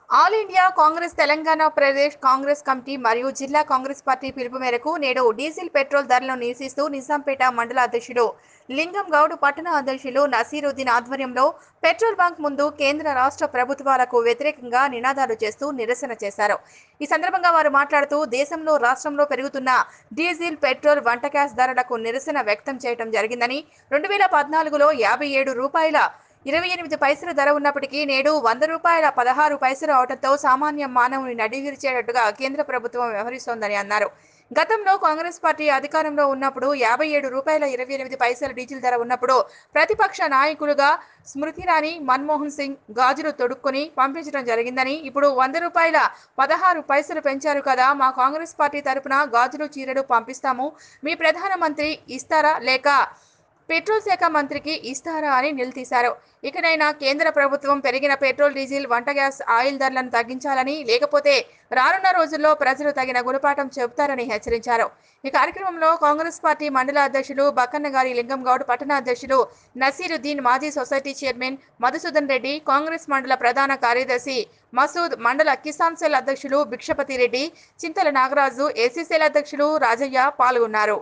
all India Congress Telangana Pradesh Congress committee మరియు జిల్లా Congress party పిలుపు మేరకు నేడు డీజిల్ పెట్రోల్ ధరలను నిరసిస్తూ నిజాంపేట మండల అధ్యక్షుడు లింగం గౌడ్ పట్టణ అధ్యక్షులు నసీరుద్దీన్ ఆధ్వర్యంలో పెట్రోల్ బంక్ ముందు కేంద్ర రాష్ట్ర ప్రభుత్వాలకు వ్యతిరేకంగా నినాదాలు చేస్తూ నిరసన చేశారు ఈ సందర్భంగా వారు మాట్లాడుతూ దేశంలో రాష్ట్రంలో పెరుగుతున్న డీజిల్ పెట్రోల్ వంట గ్యాస్ ధరలకు నిరసన వ్యక్తం చేయడం జరిగిందని రెండు వేల పద్నాలుగులో యాభై ఏడు రూపాయల ఇరవై ఎనిమిది పైసలు ధర ఉన్నప్పటికీ నేడు వంద రూపాయల పదహారు పైసలు అవడంతో సామాన్య మానవుని నడిగిరిచేటట్టుగా కేంద్ర ప్రభుత్వం వ్యవహరిస్తోందని అన్నారు గతంలో కాంగ్రెస్ పార్టీ అధికారంలో ఉన్నప్పుడు యాభై ఏడు రూపాయల ఇరవై ఎనిమిది పైసల డీజిల్ ధర ఉన్నప్పుడు ప్రతిపక్ష నాయకులుగా స్మృతి ఇరానీ మన్మోహన్ సింగ్ గాజులు తొడుక్కొని పంపించడం జరిగిందని ఇప్పుడు వంద రూపాయల పదహారు పైసలు పెంచారు కదా మా కాంగ్రెస్ పార్టీ తరపున గాజులు చీరలు పంపిస్తాము మీ ప్రధానమంత్రి ఇస్తారా లేక పెట్రోల్ శాఖ మంత్రికి ఇస్తారా అని నిలదీశారు ఇకనైనా కేంద్ర ప్రభుత్వం పెరిగిన పెట్రోల్ డీజిల్ వంట గ్యాస్ ఆయిల్ ధరలను తగ్గించాలని లేకపోతే రానున్న రోజుల్లో ప్రజలు తగిన గుణపాఠం చెబుతారని హెచ్చరించారు ఈ కార్యక్రమంలో కాంగ్రెస్ పార్టీ మండల అధ్యక్షులు బక్కన్నగారి లింగం గౌడ్ పట్టణ అధ్యక్షులు నసీరుద్దీన్ మాజీ సొసైటీ చైర్మన్ మధుసూదన్ రెడ్డి కాంగ్రెస్ మండల ప్రధాన కార్యదర్శి మసూద్ మండల కిసాన్ సెల్ అధ్యక్షులు భిక్షపతి రెడ్డి చింతల నాగరాజు ఏసీసీఎల్ అధ్యక్షులు రాజయ్య పాల్గొన్నారు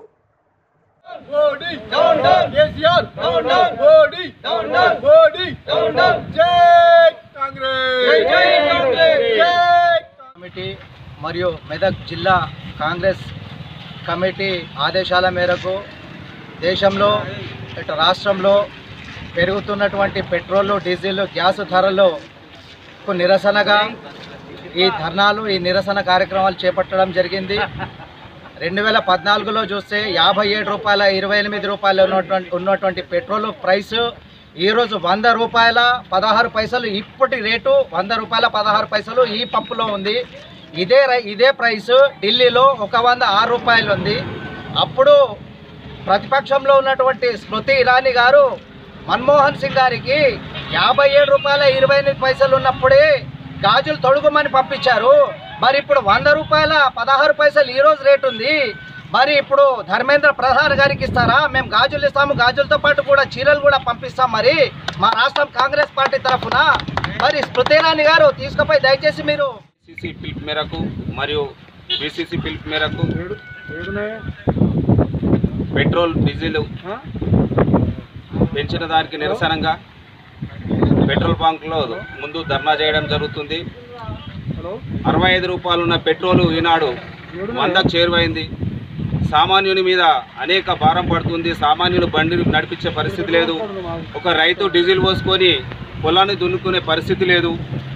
Modi down down KCR down down Modi down down Modi down down జై కాంగ్రెస్ జై జై కాంగ్రెస్ జై కమిటీ మరియు మెదక్ జిల్లా కాంగ్రెస్ కమిటీ ఆదేశాల మేరకు దేశంలో ఇటు రాష్ట్రంలో పెరుగుతున్నటువంటి పెట్రోల్ డీజిల్ గ్యాస్ ధరలకు నిరసనగా ఈ ధర్నాలు ఈ నిరసన కార్యక్రమాలు చేపట్టడం జరిగింది రెండు వేల పద్నాలుగులో చూస్తే యాభై ఏడు రూపాయల ఇరవై ఎనిమిది రూపాయలు ఉన్నటువంటి ఉన్నటువంటి పెట్రోల్ ప్రైస్ ఈరోజు వంద రూపాయల పదహారు పైసలు ఇప్పటి రేటు వంద రూపాయల పదహారు పైసలు ఈ పంపులో ఉంది ఇదే రై- ఇదే ప్రైస్ ఢిల్లీలో ఒక వంద ఆరు రూపాయలు ఉంది అప్పుడు ప్రతిపక్షంలో ఉన్నటువంటి స్మృతి ఇరానీ గారు మన్మోహన్ సింగ్ గారికి యాభై ఏడు రూపాయల ఇరవై ఎనిమిది పైసలు ఉన్నప్పుడే గాజులు తొడుగుమని పంపించారు మరి ఇప్పుడు వంద రూపాయల పదహారు పైసలు ఈ రోజు రేటు ఉంది మరి ఇప్పుడు ధర్మేంద్ర ప్రధాన్ గారికి ఇస్తారా మేము గాజులు ఇస్తాము గాజులతో పాటు కూడా చీరలు కూడా పంపిస్తాం మరి మా రాష్ట్రం కాంగ్రెస్ పార్టీ తరఫున మరి స్మృతి ఇరానీ గారు తీసుకుపోయి దయచేసి మీరు సిసి పిలుపు మేరకు మరియు బీసీసీ పిలుపు మేరకు పెట్రోల్ డీజిల్ పెంచిన దానికి నిరసనంగా పెట్రోల్ బంక్లో ముందు ధర్నా చేయడం జరుగుతుంది అరవై ఐదు రూపాయలు ఉన్న పెట్రోల్ ఈనాడు వందకు చేరువైంది సామాన్యుని మీద అనేక భారం పడుతుంది సామాన్యులు బండి నడిపించే పరిస్థితి లేదు ఒక రైతు డీజిల్ పోసుకొని పొలాన్ని దున్నుకునే పరిస్థితి లేదు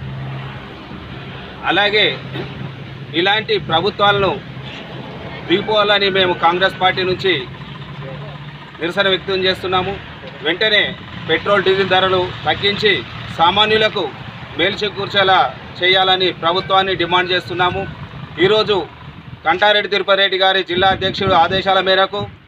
అలాగే ఇలాంటి ప్రభుత్వాలను దిగిపోవాలని మేము కాంగ్రెస్ పార్టీ నుంచి నిరసన వ్యక్తం చేస్తున్నాము వెంటనే పెట్రోల్ డీజిల్ ధరలు తగ్గించి సామాన్యులకు మేలు చేకూర్చేలా చేయాలని ప్రభుత్వాన్ని డిమాండ్ చేస్తున్నాము ఈరోజు కంటారెడ్డి తిరుపతి రెడ్డి గారి జిల్లా అధ్యక్షుడు ఆదేశాల మేరకు